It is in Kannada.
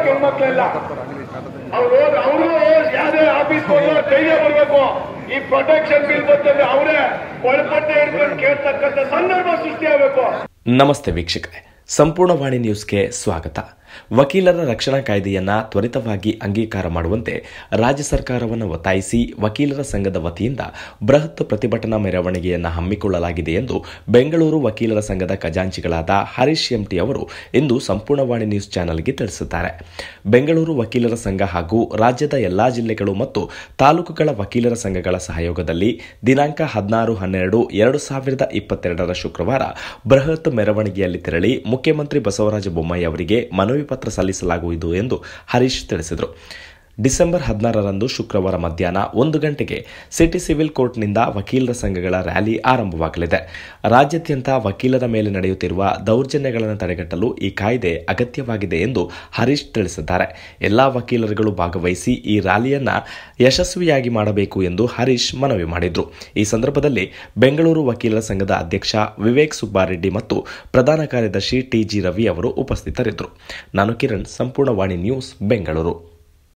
ಹೆಣ್ಮಕ್ಳೆಲ್ಲ ಅವ್ರು ಹೋದ್ ಅವರು ಯಾವ್ದೇ ಆಫೀಸ್ ಹೋದ್ರು ಧೈರ್ಯ ಬರ್ಬೇಕು ಈ ಪ್ರೊಟೆಕ್ಷನ್ ಬಿಲ್ ಬಂತಂದ್ರೆ ಅವರೇ ಒಳಪಟ್ಟೆ ಹಿಡ್ಕೊಂಡು ಕೇಳ್ತಕ್ಕಂಥ ಸಂದರ್ಭ ಸೃಷ್ಟಿ ಆಗ್ಬೇಕು ನಮಸ್ತೆ ವೀಕ್ಷಕರೇ ಸಂಪೂರ್ಣವಾಣಿ ನ್ಯೂಸ್ಗೆ ಸ್ವಾಗತ ವಕೀಲರ ರಕ್ಷಣಾ ಕಾಯ್ದೆಯನ್ನ ತ್ವರಿತವಾಗಿ ಅಂಗೀಕಾರ ಮಾಡುವಂತೆ ರಾಜ್ಯ ಸರ್ಕಾರವನ್ನು ಒತ್ತಾಯಿಸಿ ವಕೀಲರ ಸಂಘದ ವತಿಯಿಂದ ಬೃಹತ್ ಪ್ರತಿಭಟನಾ ಮೆರವಣಿಗೆಯನ್ನು ಹಮ್ಮಿಕೊಳ್ಳಲಾಗಿದೆ ಎಂದು ಬೆಂಗಳೂರು ವಕೀಲರ ಸಂಘದ ಖಜಾಂಚಿಗಳಾದ ಹರೀಶ್ ಎಂಟಿ ಅವರು ಇಂದು ಸಂಪೂರ್ಣವಾಣಿ ನ್ಯೂಸ್ ಚಾನೆಲ್ಗೆ ತಿಳಿಸಿದ್ದಾರೆ ಬೆಂಗಳೂರು ವಕೀಲರ ಸಂಘ ಹಾಗೂ ರಾಜ್ಯದ ಎಲ್ಲಾ ಜಿಲ್ಲೆಗಳು ಮತ್ತು ತಾಲೂಕುಗಳ ವಕೀಲರ ಸಂಘಗಳ ಸಹಯೋಗದಲ್ಲಿ ದಿನಾಂಕ ಹದಿನಾರು ಹನ್ನೆರಡು ಎರಡು ಸಾವಿರದ ಇಪ್ಪತ್ತೆರಡರ ಶುಕ್ರವಾರ ಬೃಹತ್ ಮೆರವಣಿಗೆಯಲ್ಲಿ ತೆರಳಿ ಮುಖ್ಯಮಂತ್ರಿ ಬಸವರಾಜ ಬೊಮ್ಮಾಯಿ ಅವರಿಗೆ ಮನವಿ ಪತ್ರ ಸಲ್ಲಿಸಲಾಗುವುದು ಎಂದು ಹರೀಶ್ ತಿಳಿಸಿದರು ಡಿಸೆಂಬರ್ ಹದಿನಾರರಂದು ಶುಕ್ರವಾರ ಮಧ್ಯಾಹ್ನ ಒಂದು ಗಂಟೆಗೆ ಸಿಟಿ ಸಿವಿಲ್ ಕೋರ್ಟ್ನಿಂದ ವಕೀಲರ ಸಂಘಗಳ ರ್ಯಾಲಿ ಆರಂಭವಾಗಲಿದೆ ರಾಜ್ಯಾದ್ಯಂತ ವಕೀಲರ ಮೇಲೆ ನಡೆಯುತ್ತಿರುವ ದೌರ್ಜನ್ಯಗಳನ್ನು ತಡೆಗಟ್ಟಲು ಈ ಕಾಯ್ದೆ ಅಗತ್ಯವಾಗಿದೆ ಎಂದು ಹರೀಶ್ ತಿಳಿಸಿದ್ದಾರೆ ಎಲ್ಲಾ ವಕೀಲರುಗಳು ಭಾಗವಹಿಸಿ ಈ ರ್ಯಾಲಿಯನ್ನ ಯಶಸ್ವಿಯಾಗಿ ಮಾಡಬೇಕು ಎಂದು ಹರೀಶ್ ಮನವಿ ಮಾಡಿದ್ರು ಈ ಸಂದರ್ಭದಲ್ಲಿ ಬೆಂಗಳೂರು ವಕೀಲರ ಸಂಘದ ಅಧ್ಯಕ್ಷ ವಿವೇಕ್ ಸುಬ್ಬಾರೆಡ್ಡಿ ಮತ್ತು ಪ್ರಧಾನ ಕಾರ್ಯದರ್ಶಿ ಟಿಜಿ ರವಿ ಅವರು ಉಪಸ್ಥಿತರಿದ್ದರು ನಾನು ಕಿರಣ್ ಸಂಪೂರ್ಣ ವಾಣಿ ನ್ಯೂಸ್ ಬೆಂಗಳೂರು